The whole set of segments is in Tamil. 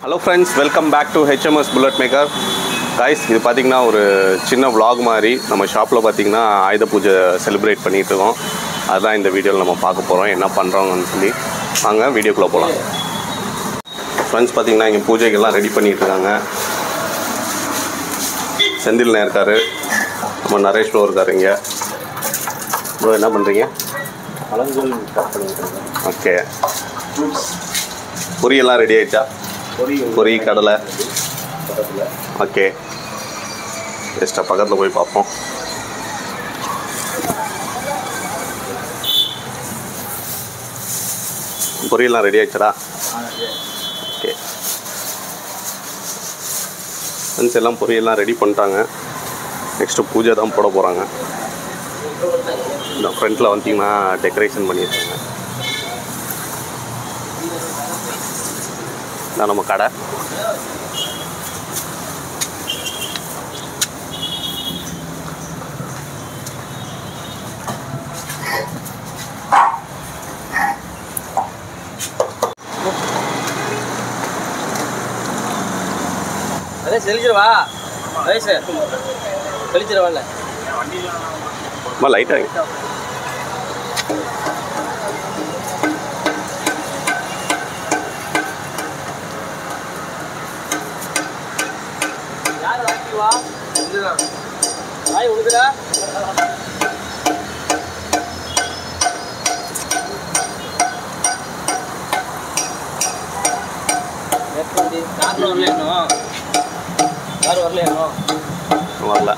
Hello friends welcome back to HMS bullet maker guys இது பார்த்திங்கன்னா ஒரு சின்ன vlog மாதிரி நம்ம ஷாப்பில் பார்த்திங்கன்னா ஆயுத பூஜை செலிப்ரேட் பண்ணிகிட்டு இருக்கோம் அதுதான் இந்த வீடியோவில் நம்ம பார்க்க போகிறோம் என்ன பண்ணுறோங்கன்னு சொல்லி வாங்க வீடியோக்குள்ளே போகலாம் ஃப்ரெண்ட்ஸ் பார்த்திங்கன்னா இங்கே பூஜைக்கெல்லாம் ரெடி பண்ணிகிட்டு இருக்காங்க செந்தில்ண்ணே இருக்கார் நம்ம நரேஷ் ப்ரோ இருக்கார் இங்கே ப்ரோ என்ன பண்ணுறீங்க பழங்கள் கட் பண்ணிட்டு ஓகே பொரியெல்லாம் ரெடி ஆயிடுச்சா பொரி பொரி கடலை பக்கத்தில் ஓகே ஜஸ்ட்டாக பக்கத்தில் போய் பார்ப்போம் பொரியெல்லாம் ரெடி ஆயிடுச்சடா ஓகே ஃப்ரெண்ட்ஸ் எல்லாம் பொரியெல்லாம் ரெடி பண்ணிட்டாங்க நெக்ஸ்ட்டு பூஜை தான் போட போகிறாங்க இந்த ஃப்ரண்ட்டில் வந்தீங்கன்னா டெக்கரேஷன் பண்ணியிருக்காங்க இதான் நம்ம கடை அதே செழிச்சிருவா வயசு செழிச்சிருவான்ல அம்மா லைட்டாக யார் வாங்கி வா வாய் உழுதுடா எப்படி காரில் வரல இன்னும் யாரும் வரல இன்னும் வரல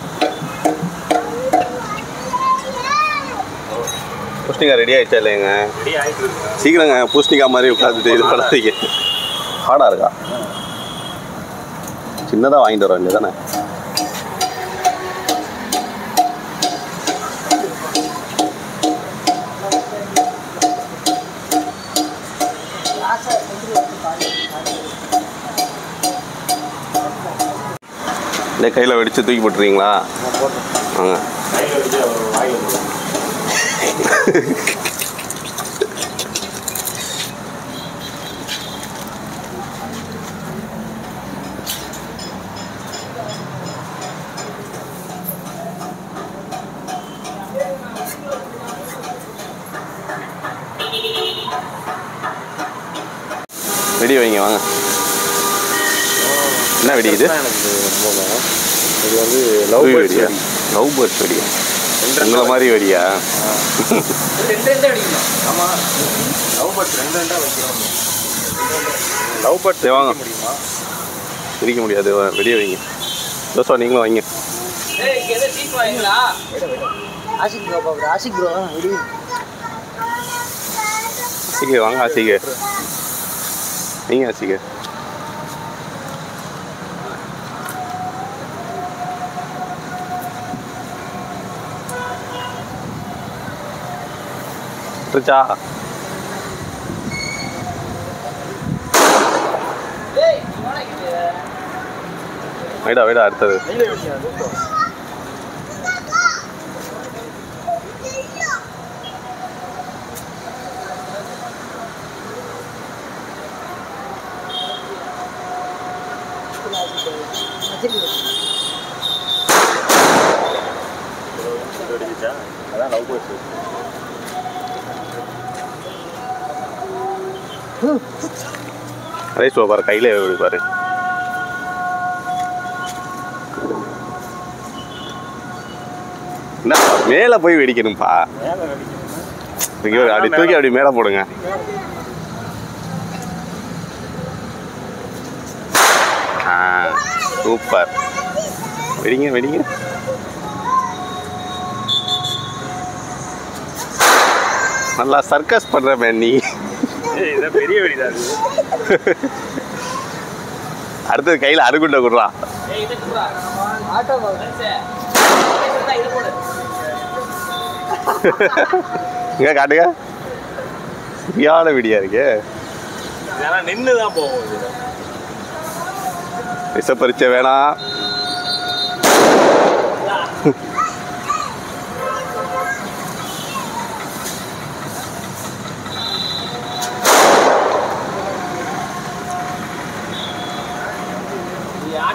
பூஷ்ணிக்கா ரெடி ஆயிடுச்சா இல்லைங்க ரெடி ஆகிட்டு இருக்கு சீக்கிரங்க பூஷ்ணிக்கா மாதிரி உட்காந்துட்டு இது பண்ணாதீங்க ஹார்டாக இருக்கா சின்னதாக வாங்கிட்டு வர வேண்டியதானே இந்த கையில் வெடிச்சு தூக்கி போட்டுறீங்களா வாங்க கையில் வச்சு அவர் வாயில் வந்துடும் வெடி வைங்க வாங்க என்ன வெடி இது எனக்கு ரொம்ப இது வந்து லவ் லவ் வெடியா லவ் பேர்ட்ஸ் வெடியா உங்களை மாதிரி வெடியா ரெண்டு ரெண்டு அடிக்கணும் ஆமாம் லவ் பர்ட்ஸ் ரெண்டு ரெண்டாக வைக்கிறோம் லவ் பர்ட்ஸ் சரி, வாங்க. முடியுமா பிரிக்க முடியாது வெடியை வைங்க தோசை நீங்களும் வைங்க ஏய் இங்கே எதாவது சீட் வாங்கிங்களா ஆஷிக் ப்ரோ பாக்குற ஆஷிக் ப்ரோ விடு ஆசிக்கு வாங்க ஆசிக்கு நீங்க ஆசிக்கு ரிச்சா ஏய் நீ வாடா இங்கே வைடா வைடா அடுத்தது கையில் வச்சு வெடிச்சா அதான் லவ் பர்ட்ஸ் ரைஸ் பாரு கையில பாரு என்ன மேலே போய் வெடிக்கணும்ப்பா மேலே வெடிக்கணும் இங்க பாரு, அப்படி தூக்கி அப்படி மேலே போடுங்க ஆ சூப்பர் வெடிங்க வெடிங்க நல்லா சர்க்கஸ் பண்ற நீ ஏய் இதான் பெரிய வெடிதான் அது அடுத்தது கையில் அருகுண்டை கொடுறா ஏய் இதை குடுறா ஆட்டோ வயசு வயசு இது போடு இங்க காட்டுங்க சரியான விடியா இருக்கு இதெல்லாம் நின்று தான் போகும் இது விச பரீட்சை வேணாம்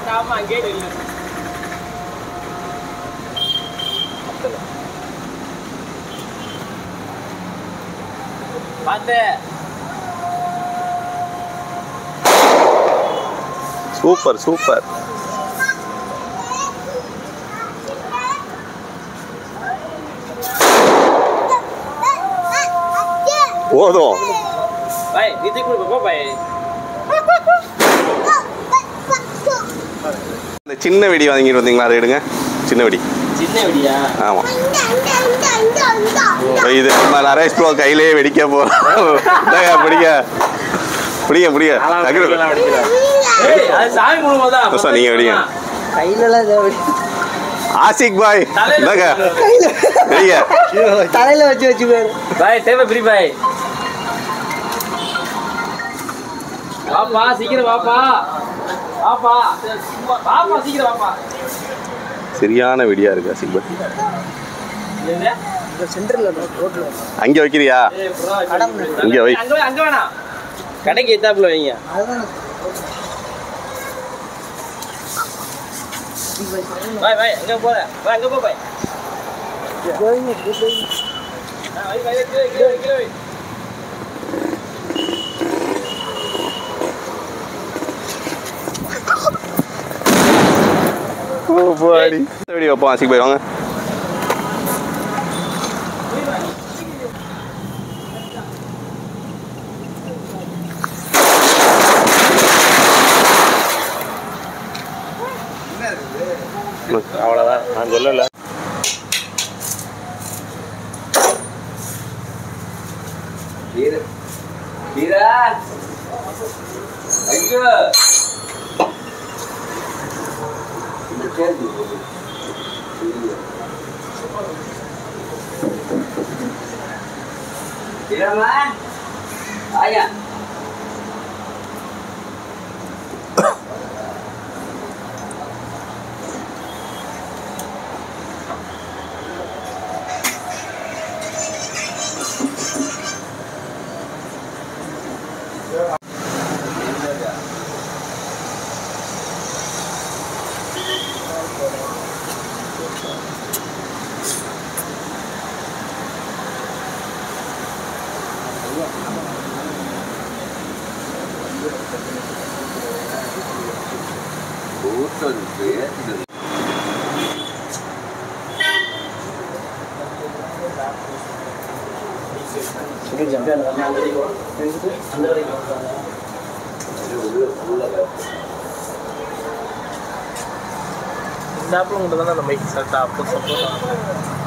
ஆமா அங்கேயே நில்லு. பாத்து சூப்பர் சூப்பர் போதும் பாய் நீ தூக்கி கொடுப்பா பாய் இந்த சின்ன வெடி வாங்கிட்டு வந்தீங்களா அதை எடுங்க சின்ன வெடி சின்ன வெடியா ஆமாம் இது நம்ம நரேஷ் ப்ரோ கையிலேயே வெடிக்க போகிறோம் பிடிக்க பிடிக்க பிடிக்க டக்குனு. ஏய் அது சாமி குடும்பம் தான் சார், நீங்க வெடிங்க. கையிலலாம் இதை வெடி- ஆசிக் பாய் இந்தாங்க வெடிங்க தலையில வச்சு வச்சு போயிரு பாய் தேவை பிரி பாய் வாப்பா சீக்கிரம் வாப்பா வாப்பா சும்மா வாப்பா சீக்கிரம் வாப்பா சரியான வெடியா இருக்கு ஆசிக் பாய் என்ன? இந்த சென்டர்ல ரோட்ல அங்கே வைக்கிறியா ஏய், bro, கடம் இங்க வை. அங்க வை, அங்க வேணாம் கடைக்கு எத்தாப்புல வைங்க அதுதான் பாய் பாய் அங்க போற பாய் அங்க போ பாய் கோயிங்க கோயிங்க ஆ, வை வை வை, கீழே வை, கீழே வை, கீழே வை போடி வெடி வைப்போம் ஆசிக் பாய் வாங்க அவ்வளோதான் நான் சொல்லல வீர வீரா ஐயோ இந்த கேள்வி வீரமா ஆயா இந்த ஆப்பில் மட்டும் தானே அந்த மைக் செட் அப்போ சப்போர்ட் ஆகும்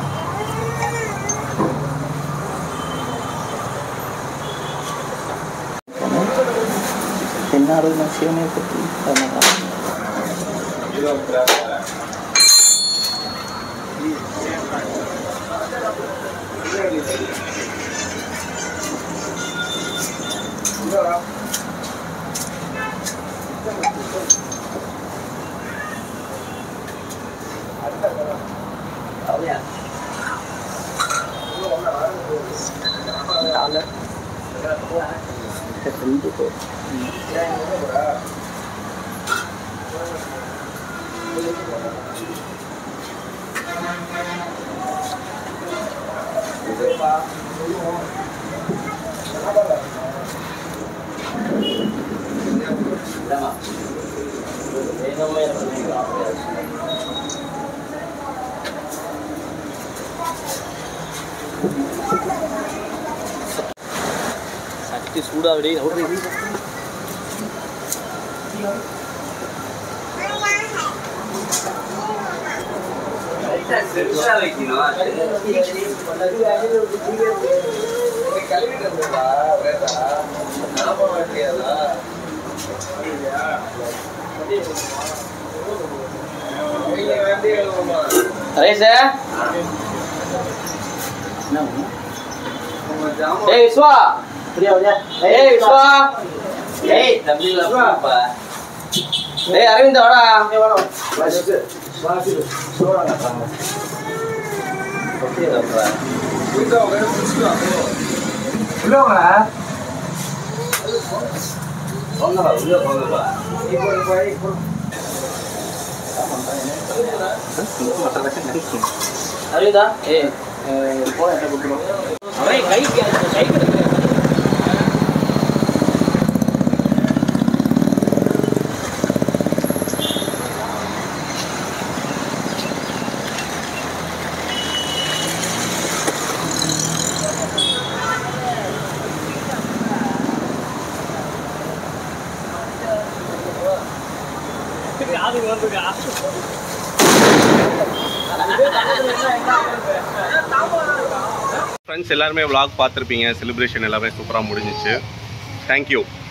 தென்னாடு நசியனை பற்றி சட்டி சூடாவிடே ரேச ஏய் விஸ்வா ஏய் விஸ்வா ஏய் தம்பி வாப்பா ஏய் அரவிந்த் வாடா அறியுதா ஏ போன என்ன கொடுத்துரும் அவன் கைக்கு கை கிடைக்கிறேன் ஃப்ரெண்ட்ஸ் எல்லாருமே vlog பார்த்துருப்பீங்க செலிப்ரேஷன் எல்லாமே சூப்பராக முடிஞ்சிச்சு தேங்க்யூ